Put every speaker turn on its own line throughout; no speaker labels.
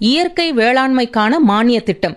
இயற்கை வேளாண்மைக்கான மானிய திட்டம்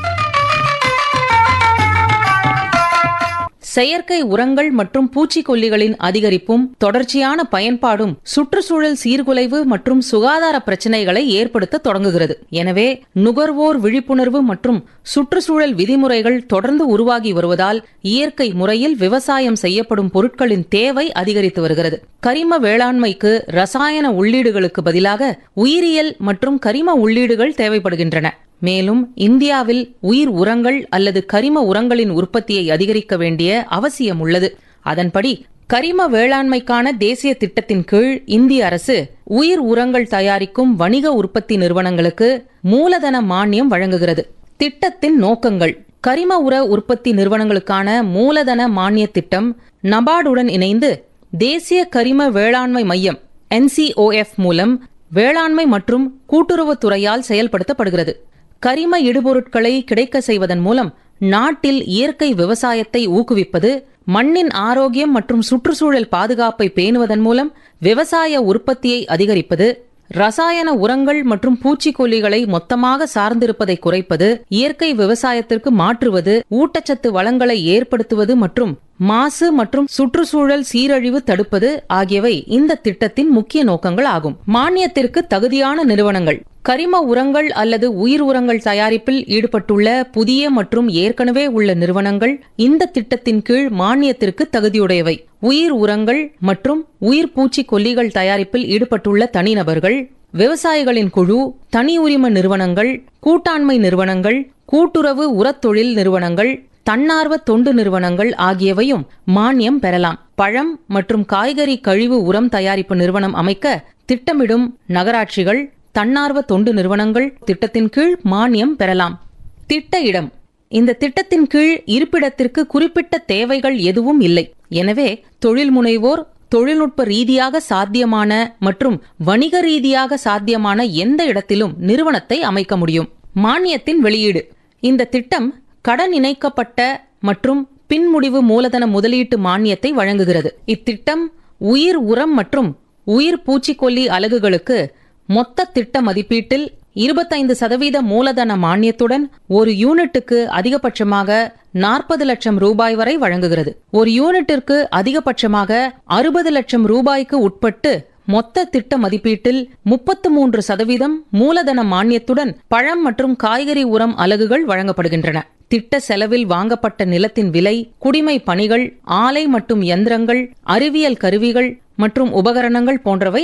செயற்கை உரங்கள் மற்றும் பூச்சிக்கொல்லிகளின் அதிகரிப்பும் தொடர்ச்சியான பயன்பாடும் சுற்றுச்சூழல் சீர்குலைவு மற்றும் சுகாதார பிரச்சினைகளை ஏற்படுத்த தொடங்குகிறது எனவே நுகர்வோர் விழிப்புணர்வு மற்றும் சுற்றுச்சூழல் விதிமுறைகள் தொடர்ந்து உருவாகி வருவதால் இயற்கை முறையில் விவசாயம் செய்யப்படும் பொருட்களின் தேவை அதிகரித்து வருகிறது கரிம வேளாண்மைக்கு ரசாயன உள்ளீடுகளுக்கு பதிலாக உயிரியல் மற்றும் கரிம உள்ளீடுகள் தேவைப்படுகின்றன மேலும் இந்தியாவில் உயிர் உரங்கள் அல்லது கரிம உரங்களின் உற்பத்தியை அதிகரிக்க வேண்டிய அவசியம் உள்ளது அதன்படி கரிம வேளாண்மைக்கான தேசிய திட்டத்தின் கீழ் இந்திய அரசு உயிர் உரங்கள் தயாரிக்கும் வணிக உற்பத்தி நிறுவனங்களுக்கு மூலதன மானியம் வழங்குகிறது திட்டத்தின் நோக்கங்கள் கரிம உர உற்பத்தி நிறுவனங்களுக்கான மூலதன மானிய திட்டம் நபார்டுடன் இணைந்து தேசிய கரிம வேளாண்மை மையம் என்சிஓஎஃப் மூலம் வேளாண்மை மற்றும் கூட்டுறவுத் துறையால் செயல்படுத்தப்படுகிறது கரிம இடுபொருட்களை கிடைக்க செய்வதன் மூலம் நாட்டில் இயற்கை விவசாயத்தை ஊக்குவிப்பது மண்ணின் ஆரோக்கியம் மற்றும் சுற்றுச்சூழல் பாதுகாப்பை பேணுவதன் மூலம் விவசாய உற்பத்தியை அதிகரிப்பது ரசாயன உரங்கள் மற்றும் பூச்சிக்கொல்லிகளை மொத்தமாக சார்ந்திருப்பதை குறைப்பது இயற்கை விவசாயத்திற்கு மாற்றுவது ஊட்டச்சத்து வளங்களை ஏற்படுத்துவது மற்றும் மாசு மற்றும் சுற்றுச்சூழல் சீரழிவு தடுப்பது ஆகியவை இந்த திட்டத்தின் முக்கிய நோக்கங்கள் ஆகும் மானியத்திற்கு தகுதியான நிறுவனங்கள் கரிம உரங்கள் அல்லது உயிர் உரங்கள் தயாரிப்பில் ஈடுபட்டுள்ள புதிய மற்றும் ஏற்கனவே உள்ள நிறுவனங்கள் இந்த திட்டத்தின் கீழ் மானியத்திற்கு தகுதியுடையவை உயிர் உரங்கள் மற்றும் உயிர் பூச்சி கொல்லிகள் தயாரிப்பில் ஈடுபட்டுள்ள தனிநபர்கள் விவசாயிகளின் குழு தனி உரிம நிறுவனங்கள் கூட்டாண்மை நிறுவனங்கள் கூட்டுறவு உரத்தொழில் நிறுவனங்கள் தன்னார்வ தொண்டு நிறுவனங்கள் ஆகியவையும் மானியம் பெறலாம் பழம் மற்றும் காய்கறி கழிவு உரம் தயாரிப்பு நிறுவனம் அமைக்க திட்டமிடும் நகராட்சிகள் தன்னார்வ தொண்டு நிறுவனங்கள் திட்டத்தின் கீழ் மானியம் பெறலாம் திட்ட இடம் இந்த திட்டத்தின் கீழ் இருப்பிடத்திற்கு குறிப்பிட்ட தேவைகள் எதுவும் இல்லை எனவே தொழில் முனைவோர் தொழில்நுட்ப ரீதியாக சாத்தியமான மற்றும் வணிக ரீதியாக சாத்தியமான எந்த இடத்திலும் நிறுவனத்தை அமைக்க முடியும் மானியத்தின் வெளியீடு இந்த திட்டம் கடன் இணைக்கப்பட்ட மற்றும் பின்முடிவு மூலதன முதலீட்டு மானியத்தை வழங்குகிறது இத்திட்டம் உயிர் உரம் மற்றும் உயிர் பூச்சிக்கொல்லி அலகுகளுக்கு மொத்த திட்ட மதிப்பீட்டில் இருபத்தைந்து சதவீத மூலதன மானியத்துடன் ஒரு யூனிட்டுக்கு அதிகபட்சமாக நாற்பது லட்சம் ரூபாய் வரை வழங்குகிறது ஒரு யூனிட்டிற்கு அதிகபட்சமாக அறுபது லட்சம் ரூபாய்க்கு உட்பட்டு மொத்த திட்ட மதிப்பீட்டில் முப்பத்து மூன்று சதவீதம் மூலதன மானியத்துடன் பழம் மற்றும் காய்கறி உரம் அலகுகள் வழங்கப்படுகின்றன திட்ட செலவில் வாங்கப்பட்ட நிலத்தின் விலை குடிமை பணிகள் ஆலை மற்றும் யந்திரங்கள் அறிவியல் கருவிகள் மற்றும் உபகரணங்கள் போன்றவை